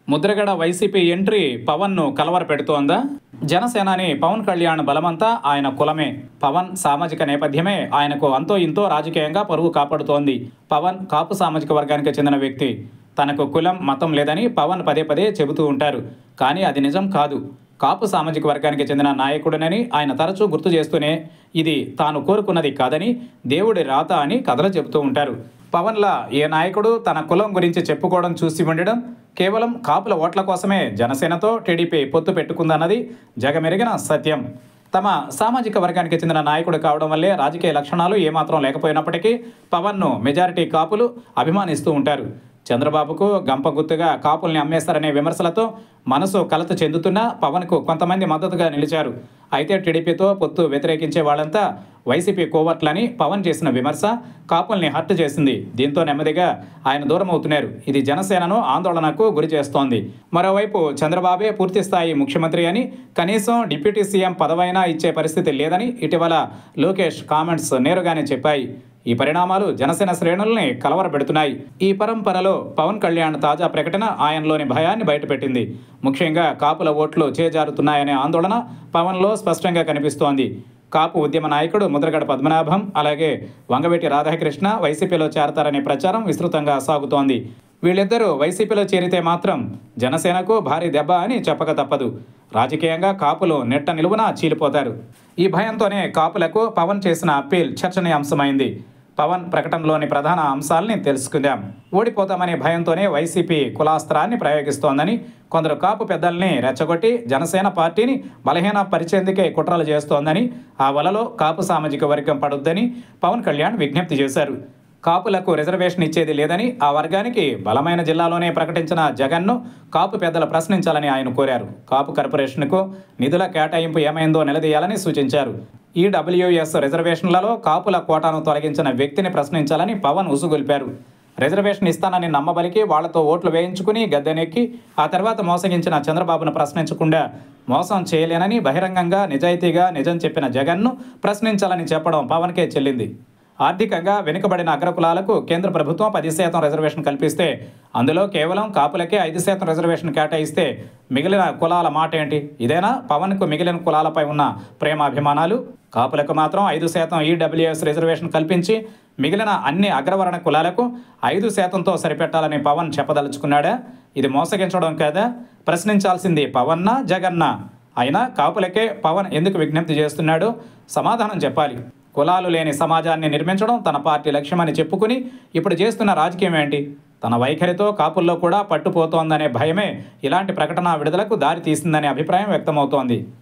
Mudragada YCP entry పవన్ను కలవర పెడుతోందా జనసేనాని పవన్ కళ్యాణ్ బలమంతా ఆయన కులమే పవన్ సామాజిక నేపథ్యమే ఆయనకు అంతో ఇంతో రాజకీయంగా పరువు కాపాడుతోంది పవన్ కాపు సామాజిక వర్గానికి చెందిన వ్యక్తి తనకు కులం మతం లేదని పవన్ పదే పదే చెబుతూ ఉంటారు కానీ అది నిజం కాదు కాపు సామాజిక వర్గానికి చెందిన నాయకుడినని ఆయన తరచూ గుర్తు చేస్తూనే ఇది తాను కోరుకున్నది కాదని దేవుడి రాత అని కథలు చెబుతూ ఉంటారు పవన్లా ఏ నాయకుడు తన కులం గురించి చెప్పుకోవడం చూసి ఉండడం కేవలం కాపుల ఓట్ల కోసమే జనసేనతో టీడీపీ పొత్తు పెట్టుకుందన్నది జగమెరిగిన సత్యం తమ సామాజిక వర్గానికి చెందిన నాయకుడు కావడం వల్లే రాజకీయ లక్షణాలు ఏమాత్రం లేకపోయినప్పటికీ పవన్ను మెజారిటీ కాపులు అభిమానిస్తూ ఉంటారు చంద్రబాబుకు గంప గుర్తుగా కాపుల్ని అమ్మేస్తారనే విమర్శలతో మనసు కలత చెందుతున్నా పవన్కు కొంతమంది మద్దతుగా నిలిచారు అయితే టీడీపీతో పొత్తు వ్యతిరేకించే వాళ్ళంతా వైసీపీ కోవర్ట్లని పవన్ చేసిన విమర్శ కాపుల్ని హర్ట్ చేసింది దీంతో నెమ్మదిగా ఆయన దూరం అవుతున్నారు ఇది జనసేనను ఆందోళనకు గురి చేస్తోంది మరోవైపు చంద్రబాబే పూర్తి స్థాయి ముఖ్యమంత్రి అని కనీసం డిప్యూటీ సీఎం పదవైనా ఇచ్చే పరిస్థితి లేదని ఇటీవల లోకేష్ కామెంట్స్ నేరుగానే చెప్పాయి ఈ పరిణామాలు జనసేన శ్రేణుల్ని కలవరపెడుతున్నాయి ఈ పరంపరలో పవన్ కళ్యాణ్ తాజా ప్రకటన ఆయనలోని భయాన్ని బయటపెట్టింది ముఖ్యంగా కాపుల ఓట్లు చేజారుతున్నాయనే ఆందోళన పవన్లో స్పష్టంగా కనిపిస్తోంది కాపు ఉద్యమ నాయకుడు ముద్రగడ పద్మనాభం అలాగే వంగవీటి రాధాకృష్ణ వైసీపీలో చేరతారనే ప్రచారం విస్తృతంగా సాగుతోంది వీళ్ళిద్దరూ వైసీపీలో చేరితే మాత్రం జనసేనకు భారీ దెబ్బ అని చెప్పక తప్పదు రాజకీయంగా కాపులు నెట్ట నిలువున చీలిపోతారు ఈ భయంతోనే కాపులకు పవన్ చేసిన అప్పీల్ చర్చనీయాంశమైంది పవన్ ప్రకటనలోని ప్రధాన అంశాలని తెలుసుకుందాం ఓడిపోతామనే భయంతోనే వైసీపీ కులాస్త్రాన్ని ప్రయోగిస్తోందని కొందరు కాపు పెద్దల్ని రెచ్చగొట్టి జనసేన పార్టీని బలహీన పరిచేందుకే కుట్రలు చేస్తోందని ఆ వలలో కాపు సామాజిక వర్గం పడుద్దని పవన్ కళ్యాణ్ విజ్ఞప్తి చేశారు కాపులకు రిజర్వేషన్ ఇచ్చేది లేదని ఆ వర్గానికి బలమైన జిల్లాలోనే ప్రకటించిన జగన్ను కాపు పెద్దలు ప్రశ్నించాలని ఆయన కోరారు కాపు కార్పొరేషన్కు నిధుల కేటాయింపు ఏమైందో నిలదీయాలని సూచించారు ఈడబ్ల్యూఎస్ రిజర్వేషన్లలో కాపుల కోటాను తొలగించిన వ్యక్తిని ప్రశ్నించాలని పవన్ ఉసుగొల్పారు రిజర్వేషన్ ఇస్తానని నమ్మబలికి వాళ్లతో ఓట్లు వేయించుకుని గద్దెనెక్కి ఆ తర్వాత మోసగించిన చంద్రబాబును ప్రశ్నించకుండా మోసం చేయలేనని బహిరంగంగా నిజాయితీగా నిజం చెప్పిన జగన్ను ప్రశ్నించాలని చెప్పడం పవన్కే చెల్లింది ఆర్థికంగా వెనుకబడిన అగ్రకులాలకు కేంద్ర ప్రభుత్వం పది శాతం రిజర్వేషన్ కల్పిస్తే అందులో కేవలం కాపులకే ఐదు శాతం రిజర్వేషన్ కేటాయిస్తే మిగిలిన కులాల మాట ఏంటి ఇదేనా పవన్కు మిగిలిన కులాలపై ఉన్న ప్రేమాభిమానాలు కాపులకు మాత్రం ఐదు శాతం ఈడబ్ల్యూఎస్ రిజర్వేషన్ కల్పించి మిగిలిన అన్ని అగ్రవర్ణ కులాలకు ఐదు శాతంతో సరిపెట్టాలని పవన్ చెప్పదలుచుకున్నాడా ఇది మోసగించడం కాదా ప్రశ్నించాల్సింది పవన్నా జగన్నా అయినా కాపులకే పవన్ ఎందుకు విజ్ఞప్తి చేస్తున్నాడో సమాధానం చెప్పాలి కులాలు లేని సమాజాన్ని నిర్మించడం తన పార్టీ లక్ష్యమని చెప్పుకుని ఇప్పుడు చేస్తున్న రాజకీయం ఏంటి తన వైఖరితో కాపుల్లో కూడా పట్టుపోతోందనే భయమే ఇలాంటి ప్రకటన విడుదలకు దారి తీసిందనే అభిప్రాయం వ్యక్తమవుతోంది